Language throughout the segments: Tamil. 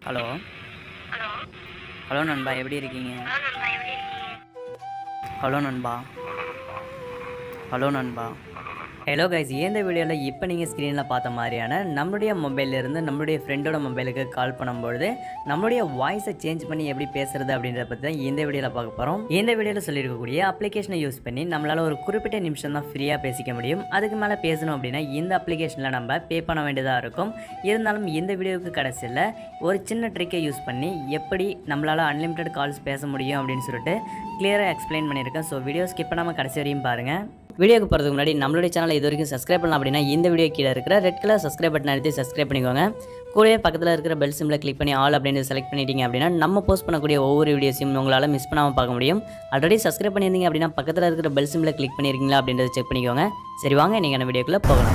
ஹலோ ஹலோ நண்பா எப்படி இருக்கீங்க ஹலோ நண்பா ஹலோ நண்பா ஹலோ கைஸ் இந்த வீடியோவில் இப்போ நீங்கள் ஸ்க்ரீனில் பார்த்த மாதிரியான நம்மளுடைய மொபைல்ல இருந்து நம்மளுடைய ஃப்ரெண்டோட மொபைலுக்கு கால் பண்ணும்பொழுது நம்மளுடைய வாய்ஸை சேஞ்ச் பண்ணி எப்படி பேசுறது அப்படின்றத பற்றி தான் இந்த வீடியோவில் பார்க்க போகிறோம் இந்த வீடியோவில் சொல்லியிருக்கக்கூடிய அப்ளிகேஷனை யூஸ் பண்ணி நம்மளால் ஒரு குறிப்பிட்ட நிமிஷம் தான் ஃப்ரீயாக பேசிக்க முடியும் அதுக்கு மேலே பேசணும் அப்படின்னா இந்த அப்ளிகேஷனில் நம்ம பே பண்ண வேண்டியதாக இருக்கும் இருந்தாலும் இந்த வீடியோவுக்கு கடைசியில் ஒரு சின்ன ட்ரிக்கை யூஸ் பண்ணி எப்படி நம்மளால் அன்லிமிட்டெட் கால்ஸ் பேச முடியும் அப்படின்னு சொல்லிட்டு கிளியராக எக்ஸ்பிளைன் பண்ணியிருக்கேன் ஸோ வீடியோ ஸ்கிப் பண்ணாமல் கடைசி வரையும் பாருங்கள் வீடியோக்கு போகிறதுக்கு முன்னாடி நம்மளுடைய சேனலை இது வரைக்கும் சப்ஸ்கிரைப் பண்ணலாம் அப்படின்னா இந்த வீடியோ கீழே இருக்கிற ரெட் கலர் சப்ஸ்கிரைப் பட்டன் அழுத்தி சப்ஸ்கிரைப் பண்ணிக்கோங்க கூடவே பக்கத்தில் இருக்கிற பெல் சிம்மில் கிளிக் பண்ணி ஆல் அப்படின்னு செலக்ட் பண்ணிட்டீங்க அப்படின்னா நம்ம போஸ்ட் பண்ணக்கூடிய ஒவ்வொரு வீடியோஸையும் உங்களால் மிஸ் பண்ணாமல் பார்க்க முடியும் ஆல்ரெடி சப்ஸ்கிரைப் பண்ணியிருந்தீங்க அப்படின்னா பக்கத்தில் இருக்கிற பெல் சிம்மில் கிளிக் பண்ணியிருக்கீங்களா அப்படின்றத செக் பண்ணிக்கோங்க சரி வாங்க நீங்கள் வீடியோக்குள்ளே போகலாம்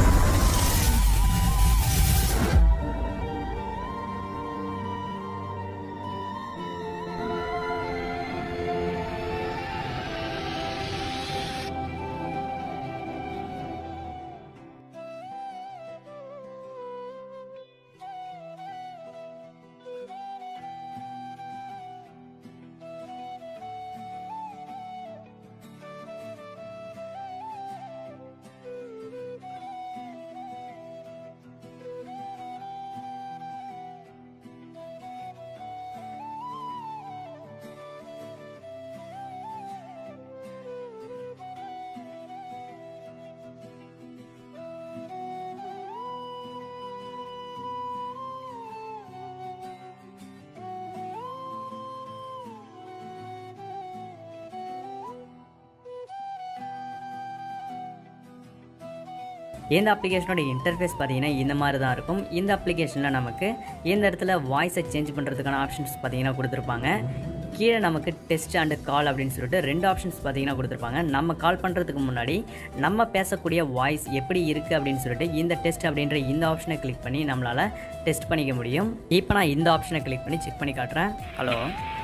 இந்த அப்ளிகேஷனோட இன்டர்ஃபேஸ் பார்த்தீங்கன்னா இந்த மாதிரி தான் இருக்கும் இந்த அப்ளிகேஷனில் நமக்கு இந்த இடத்துல வாய்ஸை சேஞ்ச் பண்ணுறதுக்கான ஆப்ஷன்ஸ் பார்த்தீங்கன்னா கொடுத்துருப்பாங்க கீழே நமக்கு டெஸ்ட் அண்ட் கால் அப்படின்னு சொல்லிட்டு ரெண்டு ஆப்ஷன்ஸ் பார்த்தீங்கன்னா கொடுத்துருப்பாங்க நம்ம கால் பண்ணுறதுக்கு முன்னாடி நம்ம பேசக்கூடிய வாய்ஸ் எப்படி இருக்குது அப்படின்னு சொல்லிட்டு இந்த டெஸ்ட் அப்படின்ற இந்த ஆப்ஷனை கிளிக் பண்ணி நம்மளால் டெஸ்ட் பண்ணிக்க முடியும் இப்போ நான் இந்த ஆப்ஷனை கிளிக் பண்ணி செக் பண்ணி காட்டுறேன் ஹலோ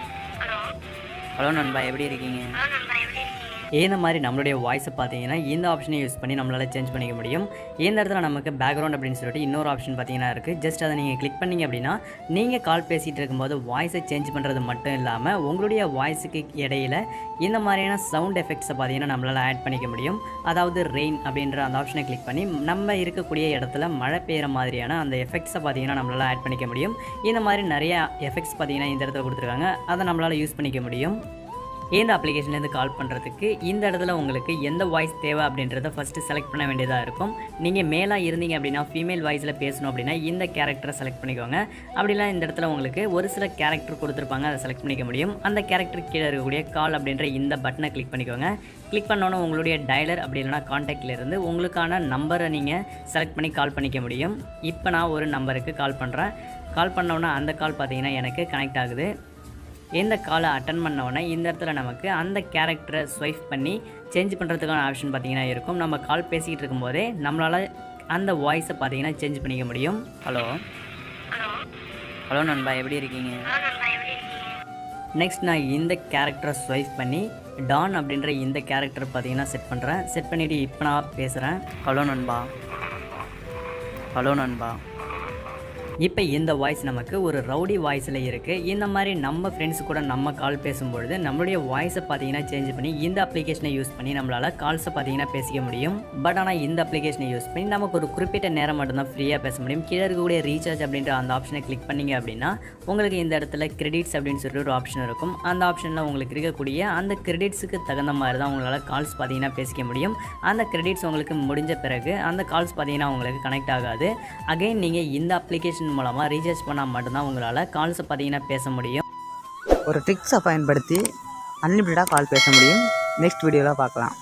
ஹலோ நண்பா எப்படி இருக்கீங்க இந்த மாதிரி நம்மளுடைய வாய்ஸை பார்த்தீங்கன்னா இந்த ஆப்ஷனை யூஸ் பண்ணி நம்மளால் சேஞ்ச் பண்ணிக்க முடியும் இந்த இடத்துல நமக்கு பேக்ரவுண்ட் அப்படின்னு சொல்லிட்டு இன்னொரு ஆப்ஷன் பார்த்தீங்கன்னா இருக்குது ஜஸ்ட் அதை நீங்கள் கிளிக் பண்ணீங்க அப்படின்னா நீங்கள் கால் பேசிகிட்டு இருக்கும்போது வாய்ஸை சேஞ்ச் பண்ணுறது மட்டும் இல்லாமல் உங்களுடைய வாய்ஸுக்கு இடையில இந்த மாதிரியான சவுண்ட் எஃபெக்ட்ஸை பார்த்தீங்கன்னா நம்மளால் ஆட் பண்ணிக்க முடியும் அதாவது ரெயின் அப்படின்ற அந்த ஆப்ஷனை கிளிக் பண்ணி நம்ம இருக்கக்கூடிய இடத்துல மழை பெய்கிற மாதிரியான அந்த எஃபெக்ட்ஸை பார்த்தீங்கன்னா நம்மளால் ஆட் பண்ணிக்க முடியும் இந்த மாதிரி நிறைய எஃபெக்ட்ஸ் பார்த்தீங்கன்னா இந்த இடத்துல கொடுத்துருக்காங்க அதை நம்மளால் யூஸ் பண்ணிக்க முடியும் இந்த அப்ளிகேஷன்லேருந்து கால் பண்ணுறதுக்கு இந்த இடத்துல உங்களுக்கு எந்த வாய்ஸ் தேவை அப்படின்றத ஃபஸ்ட்டு செலக்ட் பண்ண வேண்டியதாக இருக்கும் நீங்கள் மேலாக இருந்தீங்க அப்படின்னா ஃபீமேல் வாய்ஸில் பேசணும் அப்படின்னா இந்த கேரக்டரை செலக்ட் பண்ணிக்கோங்க அப்படிலாம் இந்த இடத்துல உங்களுக்கு ஒரு சில கேரக்டர் கொடுத்துருப்பாங்க அதை செலக்ட் பண்ணிக்க முடியும் அந்த கேரக்டர் கீழே இருக்கக்கூடிய கால் அப்படின்ற இந்த பட்டனை கிளிக் பண்ணிக்கோங்க கிளிக் பண்ணோன்னே உங்களுடைய டயலர் அப்படி இல்லைனா காண்டாக்டில் இருந்து உங்களுக்கான நம்பரை நீங்கள் செலக்ட் பண்ணி கால் பண்ணிக்க முடியும் இப்போ நான் ஒரு நம்பருக்கு கால் பண்ணுறேன் கால் பண்ணோன்னே அந்த கால் பார்த்தீங்கன்னா எனக்கு கனெக்ட் ஆகுது இந்த காலை அட்டன் பண்ண உடனே இந்த இடத்துல நமக்கு அந்த கேரக்டரை ஸ்வைப் பண்ணி சேஞ்ச் பண்ணுறதுக்கான ஆப்ஷன் பார்த்தீங்கன்னா இருக்கும் நம்ம கால் பேசிக்கிட்டு இருக்கும்போதே நம்மளால் அந்த வாய்ஸை பார்த்தீங்கன்னா சேஞ்ச் பண்ணிக்க முடியும் ஹலோ ஹலோ நண்பா எப்படி இருக்கீங்க நெக்ஸ்ட் நான் இந்த கேரக்டரை ஸ்வைப் பண்ணி டான் அப்படின்ற இந்த கேரக்டர் பார்த்தீங்கன்னா செட் பண்ணுறேன் செட் பண்ணிவிட்டு இப்போ நான் பேசுகிறேன் ஹலோ நண்பா ஹலோ நண்பா இப்போ இந்த வாய்ஸ் நமக்கு ஒரு ரவுடி வாய்ஸில் இருக்குது இந்த மாதிரி நம்ம ஃப்ரெண்ட்ஸ் கூட நம்ம கால் பேசும்பொழுது நம்மளுடைய வாய்ஸை பார்த்தீங்கன்னா சேஞ்ச் பண்ணி இந்த அப்ளிகேஷனை யூஸ் பண்ணி நம்மளால் கால்ஸை பார்த்தீங்கன்னா பேசிக்க முடியும் பட் ஆனால் இந்த அப்ளிகேஷனை யூஸ் பண்ணி நமக்கு ஒரு குறிப்பிட்ட நேரம் மட்டும்தான் ஃப்ரீயாக பேச முடியும் கீழே இருக்கக்கூடிய ரீசார்ஜ் அப்படின்ற அந்த ஆப்ஷனை கிளிக் பண்ணீங்க அப்படின்னா உங்களுக்கு இந்த இடத்துல கிரெடிட்ஸ் அப்படின்னு சொல்லிட்டு ஒரு ஆப்ஷன் இருக்கும் அந்த ஆப்ஷனில் உங்களுக்கு இருக்கக்கூடிய அந்த கிரெடிட்ஸுக்கு தகுந்த மாதிரி தான் உங்களால் கால்ஸ் பார்த்தீங்கன்னா பேசிக்க முடியும் அந்த கிரெடிட்ஸ் உங்களுக்கு முடிஞ்ச பிறகு அந்த கால்ஸ் பார்த்தீங்கன்னா உங்களுக்கு கனெக்ட் ஆகாது அகைன் நீங்கள் இந்த அப்ளிகேஷன் மூலமாக ரீசார்ஜ் பண்ணால் மட்டும்தான் உங்களால் கால்ஸை பார்த்தீங்கன்னா பேச முடியும் ஒரு ட்ரிக்ஸை பயன்படுத்தி அன்லிமிட்டடாக கால் பேச முடியும் நெக்ஸ்ட் வீடியோவில் பார்க்கலாம்